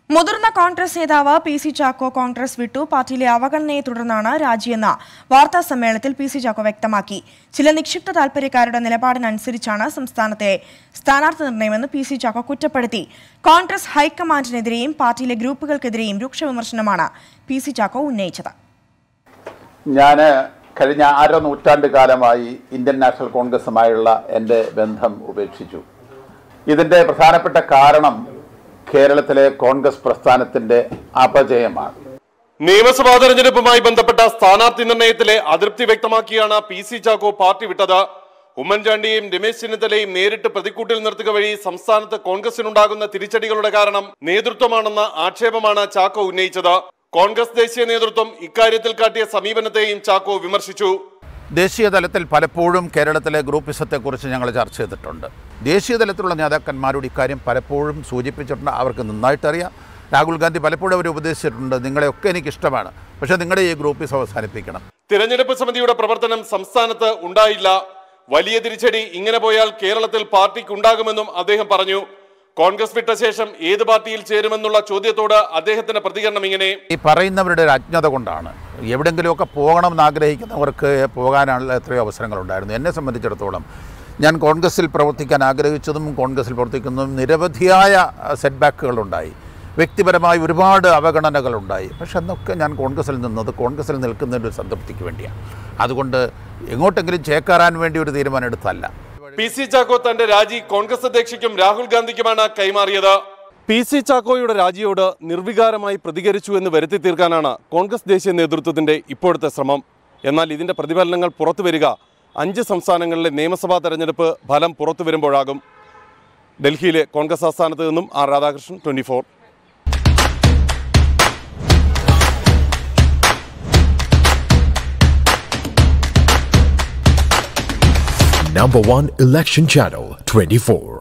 മുതിർന്ന കോൺഗ്രസ് നേതാവ് P C Chacko Congress വിട്ടു പാർട്ടിയിലെ അവഗണനയെ തുടർന്നാണ് രാജിയെന്ന് വാർത്താ സമ്മേളനത്തിൽ പി സി ചാക്കോ വ്യക്തമാക്കി ചില നിക്ഷിപ്ത താൽപര്യക്കാരുടെ നിലപാടിനനുസരിച്ചാണ് സംസ്ഥാനത്തെ സ്ഥാനാർത്ഥി നിർണയമെന്ന് പി സി ചാക്കോ കുറ്റപ്പെടുത്തി കോൺഗ്രസ് ഹൈക്കമാൻഡിനെതിരെയും പാർട്ടിയിലെ ഗ്രൂപ്പുകൾക്കെതിരെയും രൂക്ഷ വിമർശനമാണ് പി സി ചാക്കോ ഉന്നയിച്ചത് ഞാൻ കഴിഞ്ഞ അര നൂറ്റാണ്ട് കാലമായി ഇന്ത്യൻ നാഷണൽ കോൺഗ്രസുമായുള്ള എൻ്റെ ബന്ധം ഉപേക്ഷിച്ചു ഇതിൻ്റെ പ്രധാനപ്പെട്ട കാരണം കേരളത്തിലെ കോൺഗ്രസ് പ്രസ്ഥാനത്തിൻ്റെ അപജയമാണ് നിയമസഭാ തെരഞ്ഞെടുപ്പുമായി ബന്ധപ്പെട്ട സ്ഥാനാർത്ഥി നിർണയത്തിലെ അതൃപ്തി വ്യക്തമാക്കിയാണ് പി സി ചാക്കോ പാർട്ടി വിട്ടത് ഉമ്മൻചാണ്ടിയെയും രമേശ് ചെന്നിത്തലയും നേരിട്ട് പ്രതിക്കൂട്ടിൽ നിർത്തുക വഴി സംസ്ഥാനത്ത് കോൺഗ്രസിനുണ്ടാകുന്ന തിരിച്ചടികളുടെ കാരണം നേതൃത്വമാണെന്ന ആക്ഷേപമാണ് ചാക്കോ ഉന്നയിച്ചത് കോൺഗ്രസ് ദേശീയ നേതൃത്വം ഇക്കാര്യത്തിൽ കാട്ടിയ സമീപനത്തെയും ചാക്കോ വിമർശിച്ചു ദേശീയ തലത്തിൽ പലപ്പോഴും കേരളത്തിലെ ഗ്രൂപ്പിസത്തെക്കുറിച്ച് ഞങ്ങൾ ചർച്ച ചെയ്തിട്ടുണ്ട് ദേശീയ തലത്തിലുള്ള നേതാക്കന്മാരോട് ഇക്കാര്യം പലപ്പോഴും സൂചിപ്പിച്ചിട്ടുണ്ട് അവർക്ക് നന്നായിട്ടറിയാം രാഹുൽ ഗാന്ധി പലപ്പോഴും അവർ ഉപദേശിച്ചിട്ടുണ്ട് നിങ്ങളെയൊക്കെ എനിക്കിഷ്ടമാണ് പക്ഷേ നിങ്ങളുടെ ഈ ഗ്രൂപ്പിസ് അവസാനിപ്പിക്കണം തിരഞ്ഞെടുപ്പ് സമിതിയുടെ പ്രവർത്തനം സംസ്ഥാനത്ത് ഉണ്ടായില്ല വലിയ തിരിച്ചടി ഇങ്ങനെ പോയാൽ കേരളത്തിൽ പാർട്ടിക്ക് ഉണ്ടാകുമെന്നും അദ്ദേഹം പറഞ്ഞു കോൺഗ്രസ് വിട്ട ശേഷം ഏത് പാർട്ടിയിൽ ചേരുമെന്നുള്ള ചോദ്യത്തോട് അദ്ദേഹത്തിന്റെ പ്രതികരണം ഇങ്ങനെ ഈ പറയുന്നവരുടെ ഒരു അജ്ഞത കൊണ്ടാണ് എവിടെങ്കിലുമൊക്കെ പോകണമെന്ന് ആഗ്രഹിക്കുന്നവർക്ക് പോകാനുള്ള എത്രയോ അവസരങ്ങളുണ്ടായിരുന്നു എന്നെ സംബന്ധിച്ചിടത്തോളം ഞാൻ കോൺഗ്രസിൽ പ്രവർത്തിക്കാൻ ആഗ്രഹിച്ചതും കോൺഗ്രസിൽ പ്രവർത്തിക്കുന്നതും നിരവധിയായ സെറ്റ് ബാക്കുകളുണ്ടായി വ്യക്തിപരമായി ഒരുപാട് അവഗണനകളുണ്ടായി പക്ഷെ അന്നൊക്കെ ഞാൻ കോൺഗ്രസിൽ നിന്നത് കോൺഗ്രസിൽ നിൽക്കുന്നതിൻ്റെ ഒരു സംതൃപ്തിക്ക് വേണ്ടിയാണ് അതുകൊണ്ട് എങ്ങോട്ടെങ്കിലും ചേക്കാറാൻ വേണ്ടി ഒരു തീരുമാനം എടുത്തല്ല പി സി ചാക്കോ തന്റെ രാജി കോൺഗ്രസ് അധ്യക്ഷയ്ക്കും രാഹുൽ ഗാന്ധിക്കുമാണ് കൈമാറിയത് പി സി ചാക്കോയുടെ രാജിയോട് നിർവികാരമായി പ്രതികരിച്ചു എന്ന് വരുത്തി തീർക്കാനാണ് കോൺഗ്രസ് ദേശീയ നേതൃത്വത്തിന്റെ ഇപ്പോഴത്തെ ശ്രമം എന്നാൽ ഇതിന്റെ പ്രതിഫലനങ്ങൾ പുറത്തു വരിക അഞ്ച് സംസ്ഥാനങ്ങളിലെ നിയമസഭാ തെരഞ്ഞെടുപ്പ് ഫലം പുറത്തു വരുമ്പോഴാകും ഡൽഹിയിലെ കോൺഗ്രസ് ആസ്ഥാനത്ത് നിന്നും R Radhakrishnan twenty four Number one election channel 24.